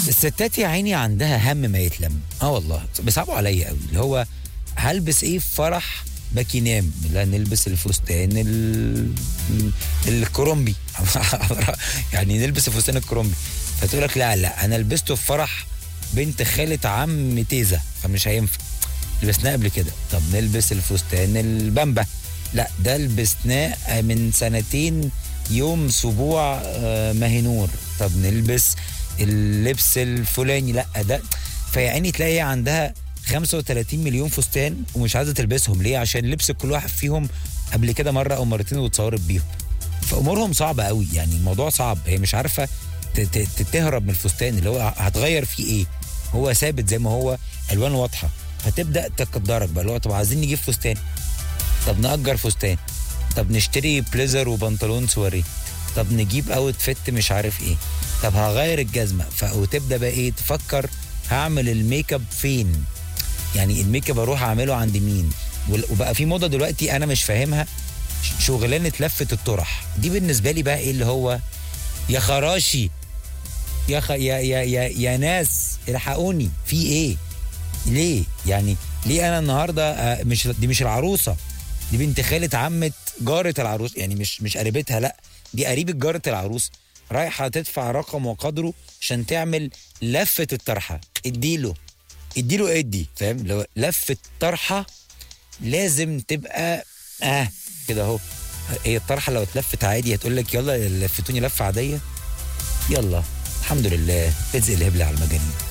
الستات يا عيني عندها هم ما يتلم اه والله بيصعبوا عليا قوي اللي هو هلبس ايه في فرح باكينام لا نلبس الفستان ال... الكرومبي يعني نلبس الفستان الكرومبي فتقول لك لا لا انا لبسته في فرح بنت خالة عم تيزة فمش هينفع لبسناه قبل كده طب نلبس الفستان البامبا لا ده لبسناه من سنتين يوم سبوع آه، ماهنور طب نلبس اللبس الفلاني لا ده فيا عيني تلاقي عندها 35 مليون فستان ومش عايزه تلبسهم ليه عشان لبس كل واحد فيهم قبل كده مره او مرتين واتصورت بيهم فامورهم صعبه قوي يعني الموضوع صعب هي مش عارفه ت- ت- ت- تهرب من الفستان اللي هو هتغير فيه ايه هو ثابت زي ما هو الوان واضحه فتبدا تقدرك بقى اللي هو طب عايزين نجيب فستان طب نأجر فستان طب نشتري بليزر وبنطلون سواري طب نجيب اوت فيت مش عارف ايه طب هغير الجزمه ف... وتبدا بقى ايه تفكر هعمل الميك اب فين يعني الميك اب اروح اعمله عند مين وال- وبقى في موضه دلوقتي انا مش فاهمها ش- شغلانه لفه الطرح دي بالنسبه لي بقى ايه اللي هو يا خراشي يا خ... يا يا يا, يا ناس الحقوني في ايه ليه يعني ليه انا النهارده آه، مش دي مش العروسه دي بنت خالة عمة جارة العروس يعني مش مش قريبتها لا دي قريبة جارة العروس رايحة تدفع رقم وقدره عشان تعمل لفة الطرحة اديله اديله ادي فاهم لو لفة طرحة لازم تبقى اه كده اهو هي الطرحة لو اتلفت عادي هتقول لك يلا لفتوني لفة عادية يلا الحمد لله رزق الهبل على المجانين